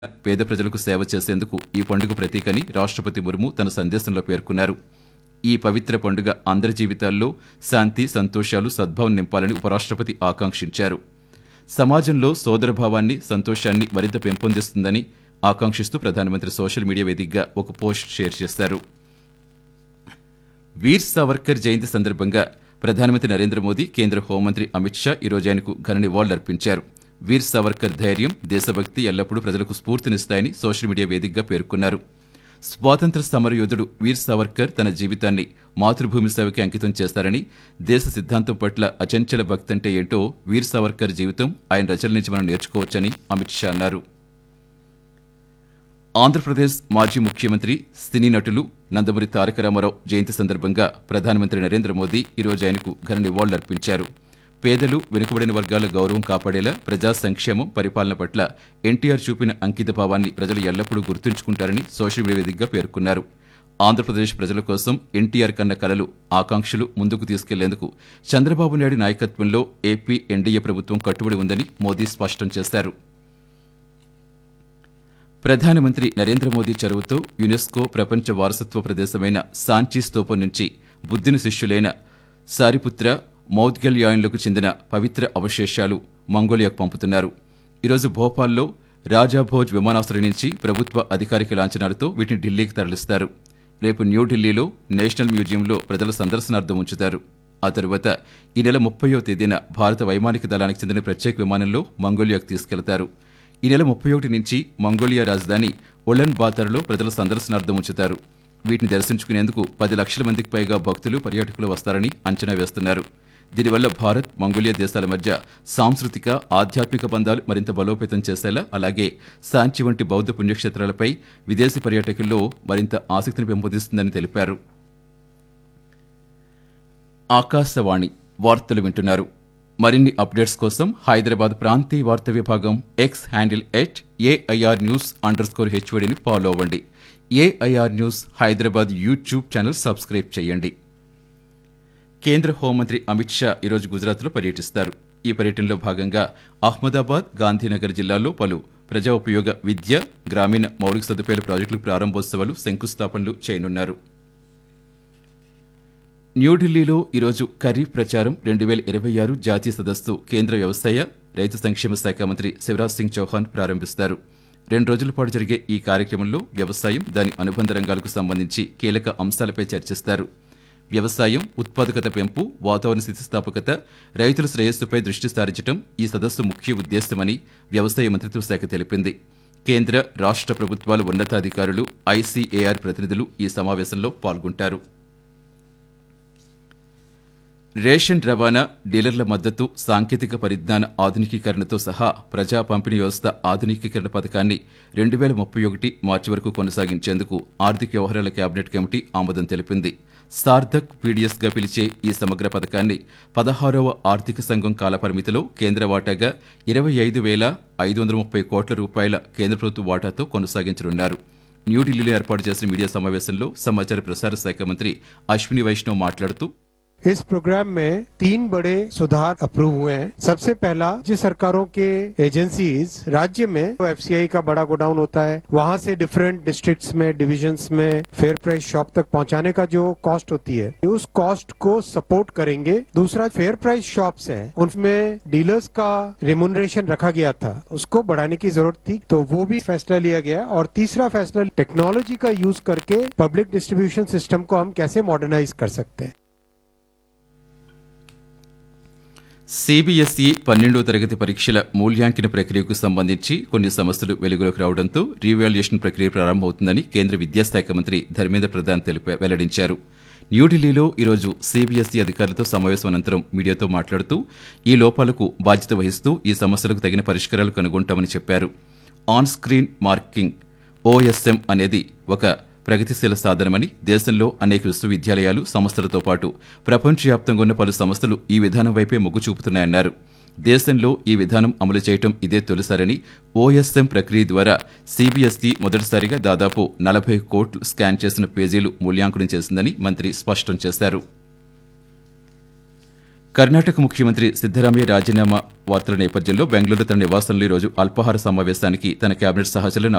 పేద ప్రజలకు సేవ చేసేందుకు ఈ పండుగ ప్రతీకని రాష్ట్రపతి ముర్ము తన సందేశంలో పేర్కొన్నారు ఈ పవిత్ర పండుగ అందరి జీవితాల్లో శాంతి సంతోషాలు సద్భావం నింపాలని ఉపరాష్ట్రపతి ఆకాంక్షించారు సమాజంలో సోదరభావాన్ని సంతోషాన్ని మరింత పెంపొందిస్తుందని ఆకాంక్షిస్తూ ప్రధానమంత్రి సోషల్ మీడియా వేదికగా ఒక పోస్ట్ షేర్ చేశారు వీర్ సావర్కర్ జయంతి సందర్భంగా ప్రధానమంత్రి నరేంద్ర మోదీ కేంద్ర హోంమంత్రి అమిత్ షా ఈరోజు ఆయనకు ఘన నివాళులర్పించారు వీర్ సావర్కర్ ధైర్యం దేశభక్తి ఎల్లప్పుడూ ప్రజలకు స్ఫూర్తినిస్తాయని సోషల్ మీడియా వేదికగా పేర్కొన్నారు స్వాతంత్ర సమరయోధుడు వీర్ సావర్కర్ తన జీవితాన్ని మాతృభూమి సేవకి అంకితం చేస్తారని దేశ సిద్ధాంతం పట్ల అచంచల భక్తి అంటే ఏంటో వీర్ సావర్కర్ జీవితం ఆయన రచనల నుంచి మనం నేర్చుకోవచ్చని అమిత్ షా అన్నారు ఆంధ్రప్రదేశ్ మాజీ ముఖ్యమంత్రి సినీ నటులు నందమూరి తారక రామారావు జయంతి సందర్భంగా ప్రధానమంత్రి నరేంద్ర మోదీ ఈరోజు ఆయనకు ఘన నివాళులర్పించారు పేదలు వెనుకబడిన వర్గాల గౌరవం కాపాడేలా ప్రజా సంక్షేమం పరిపాలన పట్ల ఎన్టీఆర్ చూపిన అంకిత భావాన్ని ప్రజలు ఎల్లప్పుడూ గుర్తుంచుకుంటారని సోషల్ మీడియా వేదికగా పేర్కొన్నారు ఆంధ్రప్రదేశ్ ప్రజల కోసం ఎన్టీఆర్ కన్న కలలు ఆకాంక్షలు ముందుకు తీసుకెళ్లేందుకు చంద్రబాబు నాయుడు నాయకత్వంలో ఏపీ ఎన్డీఏ ప్రభుత్వం కట్టుబడి ఉందని మోదీ స్పష్టం చేశారు ప్రధానమంత్రి నరేంద్ర మోదీ చొరవతో యునెస్కో ప్రపంచ వారసత్వ ప్రదేశమైన సాంచీ స్తూపం నుంచి బుద్ధిని శిష్యులైన సారిపుత్ర మౌద్గల్యాయన్లకు చెందిన పవిత్ర అవశేషాలు మంగోలియాకు పంపుతున్నారు ఈరోజు భోపాల్లో రాజాభోజ్ విమానాశ్రయం నుంచి ప్రభుత్వ అధికారిక లాంఛనాలతో వీటిని ఢిల్లీకి తరలిస్తారు రేపు న్యూఢిల్లీలో నేషనల్ మ్యూజియంలో ప్రజల సందర్శనార్థం ఉంచుతారు ఆ తరువాత ఈ నెల ముప్పయో తేదీన భారత వైమానిక దళానికి చెందిన ప్రత్యేక విమానంలో మంగోలియాకు తీసుకెళ్తారు ఈ నెల ముప్పై ఒకటి నుంచి మంగోలియా రాజధాని ఒలన్ బాతర్లో ప్రజల సందర్శనార్థం ఉంచుతారు వీటిని దర్శించుకునేందుకు పది లక్షల మందికి పైగా భక్తులు పర్యాటకులు వస్తారని అంచనా వేస్తున్నారు దీనివల్ల భారత్ మంగోలియా దేశాల మధ్య సాంస్కృతిక ఆధ్యాత్మిక బంధాలు మరింత బలోపేతం చేసేలా అలాగే సాంచి వంటి బౌద్ధ పుణ్యక్షేత్రాలపై విదేశీ పర్యాటకుల్లో మరింత ఆసక్తిని పెంపొందిస్తుందని తెలిపారు ఆకాశవాణి వార్తలు వింటున్నారు మరిన్ని అప్డేట్స్ కోసం హైదరాబాద్ ప్రాంతీయ వార్తా విభాగం X handle at AIR news under score హెచ్వడిని ఫాలో అవ్వండి AIR news Hyderabad YouTube channel subscribe చేయండి కేంద్ర హోంమంత్రి అమిత్ షా ఈరోజు గుజరాత్లో పర్యటిస్తారు ఈ పర్యటనలో భాగంగా అహ్మదాబాద్ గాంధీనగర్ జిల్లాల్లో పలు ప్రజా ఉపయోగ విద్య గ్రామీణ మౌలిక సదుపాయాల ప్రాజెక్టుల ప్రారంభోత్సవాలు శంకుస్థాపనలు చేయనున్నారు న్యూఢిల్లీలో ఈరోజు ఖరీఫ్ ప్రచారం రెండు వేల ఇరవై ఆరు జాతీయ సదస్సు కేంద్ర వ్యవసాయ రైతు సంక్షేమ శాఖ మంత్రి శివరాజ్ సింగ్ చౌహాన్ ప్రారంభిస్తారు రెండు రోజుల పాటు జరిగే ఈ కార్యక్రమంలో వ్యవసాయం దాని అనుబంధ రంగాలకు సంబంధించి కీలక అంశాలపై చర్చిస్తారు వ్యవసాయం ఉత్పాదకత పెంపు వాతావరణ స్థితిస్థాపకత రైతుల శ్రేయస్సుపై దృష్టి సారించడం ఈ సదస్సు ముఖ్య ఉద్దేశమని వ్యవసాయ మంత్రిత్వ శాఖ తెలిపింది కేంద్ర రాష్ట్ర ప్రభుత్వాల ఉన్నతాధికారులు ఐసీఏఆర్ ప్రతినిధులు ఈ సమావేశంలో పాల్గొంటారు రేషన్ రవాణా డీలర్ల మద్దతు సాంకేతిక పరిజ్ఞాన ఆధునికీకరణతో సహా ప్రజా పంపిణీ వ్యవస్థ ఆధునికీకరణ పథకాన్ని రెండు వేల ముప్పై ఒకటి మార్చి వరకు కొనసాగించేందుకు ఆర్థిక వ్యవహారాల కేబినెట్ కమిటీ ఆమోదం తెలిపింది సార్థక్ పీడీఎస్ గా పిలిచే ఈ సమగ్ర పథకాన్ని పదహారవ ఆర్థిక సంఘం కాలపరిమితిలో కేంద్ర వాటాగా ఇరవై ఐదు వేల ఐదు వందల ముప్పై కోట్ల రూపాయల కేంద్ర ప్రభుత్వ వాటాతో కొనసాగించనున్నారు న్యూఢిల్లీలో ఏర్పాటు చేసిన మీడియా సమావేశంలో సమాచార ప్రసార శాఖ మంత్రి అశ్విని వైష్ణవ్ మాట్లాడుతూ इस प्रोग्राम में तीन बड़े सुधार अप्रूव हुए हैं सबसे पहला राज्य सरकारों के एजेंसीज राज्य में एफसीआई का बड़ा गोडाउन होता है वहां से डिफरेंट डिस्ट्रिक्ट्स में डिविजन्स में फेयर प्राइस शॉप तक पहुंचाने का जो कॉस्ट होती है उस कॉस्ट को सपोर्ट करेंगे दूसरा फेयर प्राइस शॉप्स हैं उनमें डीलर्स का रिमुनरेशन रखा गया था उसको बढ़ाने की जरूरत थी तो वो भी फैसला लिया गया और तीसरा फैसला टेक्नोलॉजी का यूज करके पब्लिक डिस्ट्रीब्यूशन सिस्टम को हम कैसे मॉडर्नाइज कर सकते हैं సిబిఎస్ఈ పన్నెండో తరగతి పరీక్షల మూల్యాంకన ప్రక్రియకు సంబంధించి కొన్ని సమస్యలు వెలుగులోకి రావడంతో రీవాల్యుయేషన్ ప్రక్రియ ప్రారంభమవుతుందని కేంద్ర విద్యాశాఖ మంత్రి ధర్మేంద్ర ప్రధాన్ తెలిపా వెల్లడించారు న్యూఢిల్లీలో ఈరోజు సిబిఎస్ఈ అధికారులతో సమావేశం అనంతరం మీడియాతో మాట్లాడుతూ ఈ లోపాలకు బాధ్యత వహిస్తూ ఈ సమస్యలకు తగిన పరిష్కారాలు కనుగొంటామని చెప్పారు ఆన్ స్క్రీన్ మార్కింగ్ ఓఎస్ఎం అనేది ఒక ప్రగతిశీల సాధనమని దేశంలో అనేక విశ్వవిద్యాలయాలు సంస్థలతో పాటు ప్రపంచవ్యాప్తంగా ఉన్న పలు సంస్థలు ఈ విధానం వైపే మొగ్గు చూపుతున్నాయన్నారు దేశంలో ఈ విధానం అమలు చేయటం ఇదే తొలిసారని ఓఎస్ఎం ప్రక్రియ ద్వారా సిబిఎస్ఈ మొదటిసారిగా దాదాపు నలభై కోట్లు స్కాన్ చేసిన పేజీలు మూల్యాంకనం చేసిందని మంత్రి స్పష్టం చేశారు కర్ణాటక ముఖ్యమంత్రి సిద్దరామయ్య రాజీనామా వార్తల నేపథ్యంలో బెంగళూరు తన నివాసంలో ఈరోజు అల్పాహార సమావేశానికి తన కేబినెట్ సహచరులను